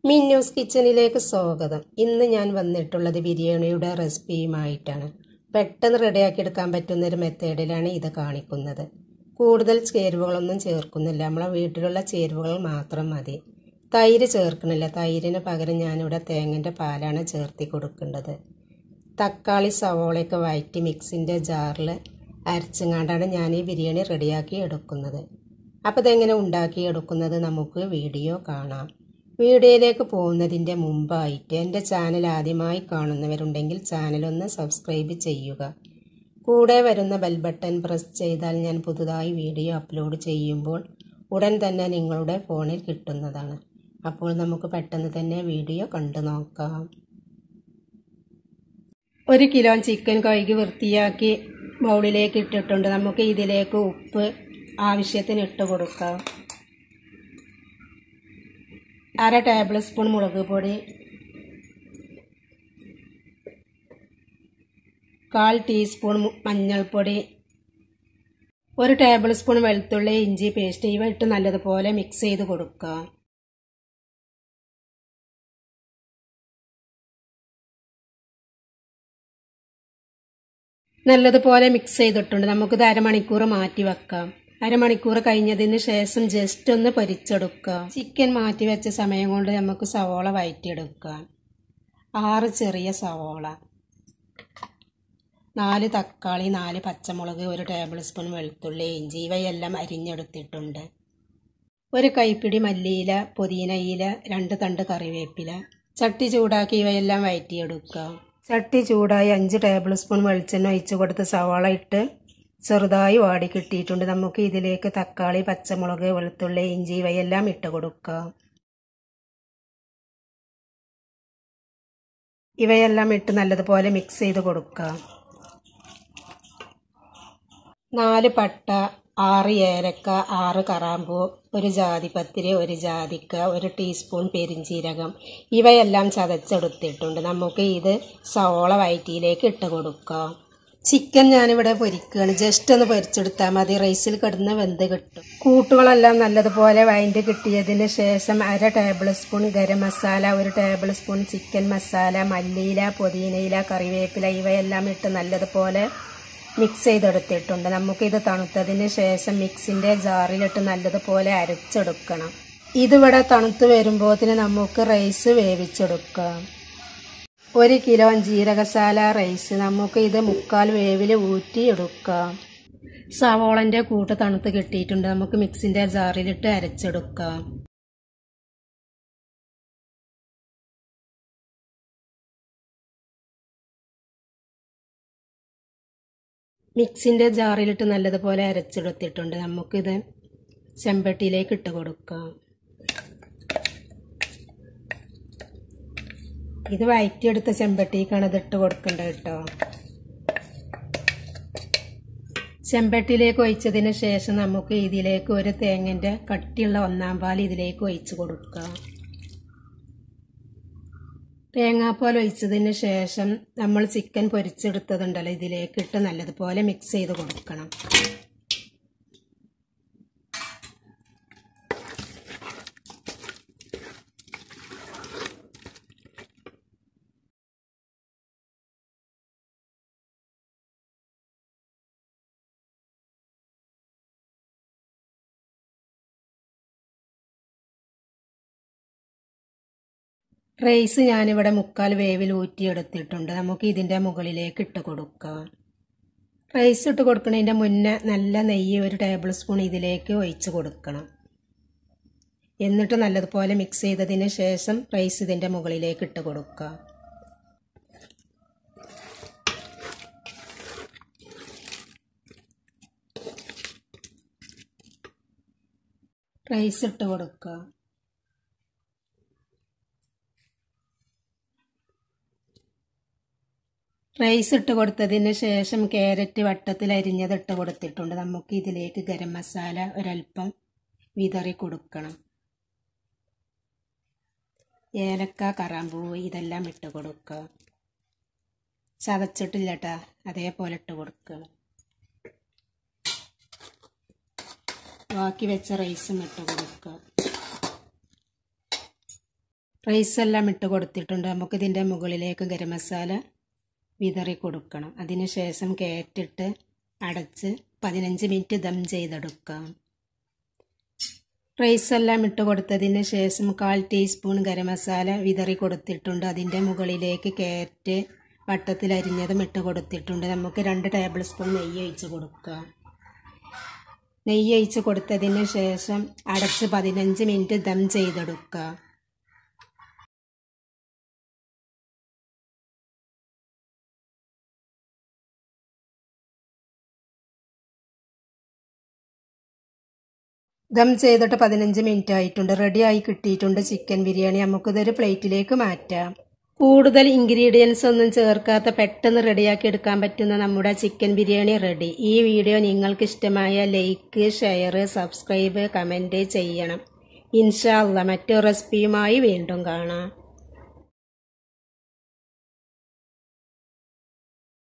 മിന്നൂസ് കിച്ചണിലേക്ക് സ്വാഗതം ഇന്ന് ഞാൻ വന്നിട്ടുള്ളത് ബിരിയാണിയുടെ റെസിപ്പിയുമായിട്ടാണ് പെട്ടെന്ന് റെഡിയാക്കി എടുക്കാൻ പറ്റുന്ന ഒരു മെത്തേഡിലാണ് ഇത് കാണിക്കുന്നത് കൂടുതൽ ചേരുവകളൊന്നും ചേർക്കുന്നില്ല നമ്മളെ വീട്ടിലുള്ള ചേരുവകൾ മാത്രം മതി തൈര് ചേർക്കണില്ല തൈരിന് പകരം ഞാനിവിടെ തേങ്ങൻ്റെ പാലാണ് ചേർത്തി കൊടുക്കേണ്ടത് തക്കാളി സവോളയൊക്കെ വഴറ്റി മിക്സിൻ്റെ ജാറിൽ അരച്ചങ്ങാണ്ടാണ് ഞാൻ ഈ ബിരിയാണി റെഡിയാക്കി എടുക്കുന്നത് അപ്പോൾ ഇതെങ്ങനെ ഉണ്ടാക്കി എടുക്കുന്നത് നമുക്ക് വീഡിയോ കാണാം വീഡിയോയിലേക്ക് പോകുന്നതിൻ്റെ മുമ്പായിട്ട് എൻ്റെ ചാനൽ ആദ്യമായി കാണുന്നവരുണ്ടെങ്കിൽ ചാനലൊന്ന് സബ്സ്ക്രൈബ് ചെയ്യുക കൂടെ വരുന്ന ബെൽ ബട്ടൺ പ്രസ് ചെയ്താൽ ഞാൻ പുതുതായി വീഡിയോ അപ്ലോഡ് ചെയ്യുമ്പോൾ ഉടൻ തന്നെ നിങ്ങളുടെ ഫോണിൽ കിട്ടുന്നതാണ് അപ്പോൾ നമുക്ക് പെട്ടെന്ന് തന്നെ വീഡിയോ കണ്ടു നോക്കാം ഒരു കിലോ ചിക്കൻ കഴുകി വൃത്തിയാക്കി ബൗളിലേക്ക് ഇട്ടിട്ടുണ്ട് നമുക്ക് ഇതിലേക്ക് ഉപ്പ് ആവശ്യത്തിന് ഇട്ട് കൊടുക്കാം അര ടേബിൾ സ്പൂൺ മുളക് പൊടി കാൽ ടീസ്പൂൺ മഞ്ഞൾപ്പൊടി ഒരു ടേബിൾ സ്പൂൺ വെളുത്തുള്ളി ഇഞ്ചി പേസ്റ്റ് ഇവ ഇട്ട് നല്ലതുപോലെ മിക്സ് ചെയ്ത് കൊടുക്കുക നല്ലതുപോലെ മിക്സ് ചെയ്തിട്ടുണ്ട് നമുക്കിത് അരമണിക്കൂർ മാറ്റി വെക്കാം അരമണിക്കൂർ കഴിഞ്ഞതിന് ശേഷം ജസ്റ്റ് ഒന്ന് പൊരിച്ചെടുക്കുക ചിക്കൻ മാറ്റി വെച്ച സമയം കൊണ്ട് നമുക്ക് സവോള വഴറ്റിയെടുക്കാം ആറ് ചെറിയ സവോള നാല് തക്കാളി നാല് പച്ചമുളക് ഒരു ടേബിൾ സ്പൂൺ വെളുത്തുള്ളി ഇഞ്ചി ഇവയെല്ലാം അരിഞ്ഞെടുത്തിട്ടുണ്ട് ഒരു കൈപ്പിടി മല്ലിയില പുതിനയില രണ്ട് തണ്ട് കറിവേപ്പില ചട്ടി ചൂടാക്കി ഇവയെല്ലാം വഴറ്റിയെടുക്കുക ചട്ടി ചൂടായി അഞ്ച് ടേബിൾ സ്പൂൺ വെളിച്ചെണ്ണ ഒഴിച്ച് കൊടുത്ത് സവാള ഇട്ട് ചെറുതായി വാടി കിട്ടിയിട്ടുണ്ട് നമുക്ക് ഇതിലേക്ക് തക്കാളി പച്ചമുളക് വെളുത്തുള്ളി ഇഞ്ചി ഇവയെല്ലാം ഇട്ട് കൊടുക്കുക ഇവയെല്ലാം ഇട്ട് നല്ലതുപോലെ മിക്സ് ചെയ്ത് കൊടുക്കുക നാല് പട്ട ആറ് ഏലക്ക ആറ് കറാമ്പൂ ഒരു ജാതിപത്തിരി ഒരു ജാതിക്ക ഒരു ടീസ്പൂൺ പെരിഞ്ചീരകം ഇവയെല്ലാം ചതച്ചെടുത്തിട്ടുണ്ട് നമുക്ക് ഇത് സവോള വയറ്റിയിലേക്ക് ഇട്ട് കൊടുക്കാം ചിക്കൻ ഞാനിവിടെ പൊരിക്കുകയാണ് ജസ്റ്റ് ഒന്ന് പൊരിച്ചെടുത്താൽ മതി റൈസിൽ കിടന്ന് വെന്ത് കിട്ടും കൂട്ടുകളെല്ലാം നല്ലതുപോലെ വഴണ്ട് കിട്ടിയതിന് ശേഷം അര ടേബിൾ സ്പൂൺ ഗരം മസാല ഒരു ടേബിൾ സ്പൂൺ ചിക്കൻ മസാല മല്ലിയില പുതിനയില കറിവേപ്പില ഇവയെല്ലാം ഇട്ട് നല്ലതുപോലെ മിക്സ് ചെയ്തെടുത്തിട്ടുണ്ട് നമുക്കിത് തണുത്തതിന് ശേഷം മിക്സിൻ്റെ ജാറിലിട്ട് നല്ലതുപോലെ അരച്ചെടുക്കണം ഇതിവിടെ തണുത്ത് വരുമ്പോഴത്തിന് നമുക്ക് റൈസ് വേവിച്ചെടുക്കാം ഒരു കിലോ ജീരകസാല റൈസ് നമുക്ക് ഇത് മുക്കാൽ വേവിൽ ഊറ്റിയെടുക്കാം സവോളൻ്റെ കൂട്ട് തണുത്ത് കിട്ടിയിട്ടുണ്ട് നമുക്ക് മിക്സിൻ്റെ ജാറിലിട്ട് അരച്ചെടുക്കാം മിക്സിൻ്റെ ജാറിലിട്ട് നല്ലതുപോലെ അരച്ചെടുത്തിട്ടുണ്ട് നമുക്കിത് ചെമ്പട്ടിയിലേക്ക് ഇട്ട് കൊടുക്കാം ഇത് വയറ്റിയെടുത്ത ചെമ്പട്ടിക്കാണ് ഇത് ഇട്ട് കൊടുക്കേണ്ടത് കേട്ടോ ചെമ്പട്ടിയിലേക്ക് ഒഴിച്ചതിന് ശേഷം നമുക്ക് ഇതിലേക്ക് ഒരു തേങ്ങൻ്റെ കട്ടിയുള്ള ഒന്നാം പാൽ ഇതിലേക്ക് ഒഴിച്ച് കൊടുക്കാം തേങ്ങാപ്പാൽ ഒഴിച്ചതിന് ശേഷം നമ്മൾ ചിക്കൻ പൊരിച്ചെടുത്തതുണ്ടല്ലോ ഇതിലേക്ക് ഇട്ട് നല്ലതുപോലെ മിക്സ് ചെയ്ത് കൊടുക്കണം റൈസ് ഞാനിവിടെ മുക്കാൽ വേവിൽ ഊറ്റിയെടുത്തിട്ടുണ്ട് നമുക്ക് ഇതിൻ്റെ മുകളിലേക്ക് ഇട്ട് കൊടുക്കാം റൈസ് ഇട്ട് കൊടുക്കുന്നതിൻ്റെ മുന്നേ നല്ല നെയ്യ് ഒരു ടേബിൾ സ്പൂൺ ഇതിലേക്ക് ഒഴിച്ച് കൊടുക്കണം എന്നിട്ട് നല്ലതുപോലെ മിക്സ് ചെയ്തതിന് ശേഷം റൈസ് ഇതിൻ്റെ മുകളിലേക്ക് ഇട്ട് കൊടുക്കുക റൈസ് ഇട്ട് കൊടുക്കുക റൈസ് ഇട്ട് കൊടുത്തതിന് ശേഷം ക്യാരറ്റ് വട്ടത്തിൽ അരിഞ്ഞത് ഇട്ട് കൊടുത്തിട്ടുണ്ട് നമുക്ക് ഇതിലേക്ക് ഗരം മസാല ഒരല്പം വിതറി കൊടുക്കണം ഏലക്ക കറാമ്പൂവ് ഇതെല്ലാം ഇട്ട് കൊടുക്കുക ചതച്ചിട്ടില്ല കേട്ടാ അതേപോലെ ഇട്ട് കൊടുക്കുക ബാക്കി വെച്ച റൈസും ഇട്ട് കൊടുക്കുക റൈസ് എല്ലാം ഇട്ട് കൊടുത്തിട്ടുണ്ട് നമുക്ക് ഇതിൻ്റെ മുകളിലേക്ക് ഗരം മസാല വിതറി കൊടുക്കണം അതിനുശേഷം കയറ്റിട്ട് അടച്ച് പതിനഞ്ച് മിനിറ്റ് ദം ചെയ്തെടുക്കാം റൈസ് എല്ലാം ഇട്ട് കൊടുത്തതിന് ശേഷം കാൽ ടീസ്പൂൺ ഗരം മസാല വിതറി കൊടുത്തിട്ടുണ്ട് അതിൻ്റെ മുകളിലേക്ക് കയറ്റ് വട്ടത്തിൽ അരിഞ്ഞതും ഇട്ട് കൊടുത്തിട്ടുണ്ട് നമുക്ക് രണ്ട് ടേബിൾ സ്പൂൺ നെയ്യ് ഒഴിച്ച് കൊടുക്കാം നെയ്യ് ഒഴിച്ച് കൊടുത്തതിന് ശേഷം അടച്ച് പതിനഞ്ച് മിനിറ്റ് ദം ചെയ്തെടുക്കുക ദം ചെയ്തിട്ട് പതിനഞ്ച് മിനിറ്റ് ആയിട്ടുണ്ട് റെഡി ആയി കിട്ടിയിട്ടുണ്ട് ചിക്കൻ ബിരിയാണി നമുക്കിതൊരു പ്ലേറ്റിലേക്ക് മാറ്റാം കൂടുതൽ ഇൻഗ്രീഡിയൻസ് ഒന്നും ചേർക്കാത്ത പെട്ടെന്ന് റെഡിയാക്കി എടുക്കാൻ പറ്റുന്ന നമ്മുടെ ചിക്കൻ ബിരിയാണി റെഡി ഈ വീഡിയോ നിങ്ങൾക്ക് ഇഷ്ടമായ ലൈക്ക് ഷെയർ സബ്സ്ക്രൈബ് കമൻറ്റ് ചെയ്യണം ഇൻഷാല്ല മറ്റൊരു റെസിപ്പിയുമായി വീണ്ടും കാണാം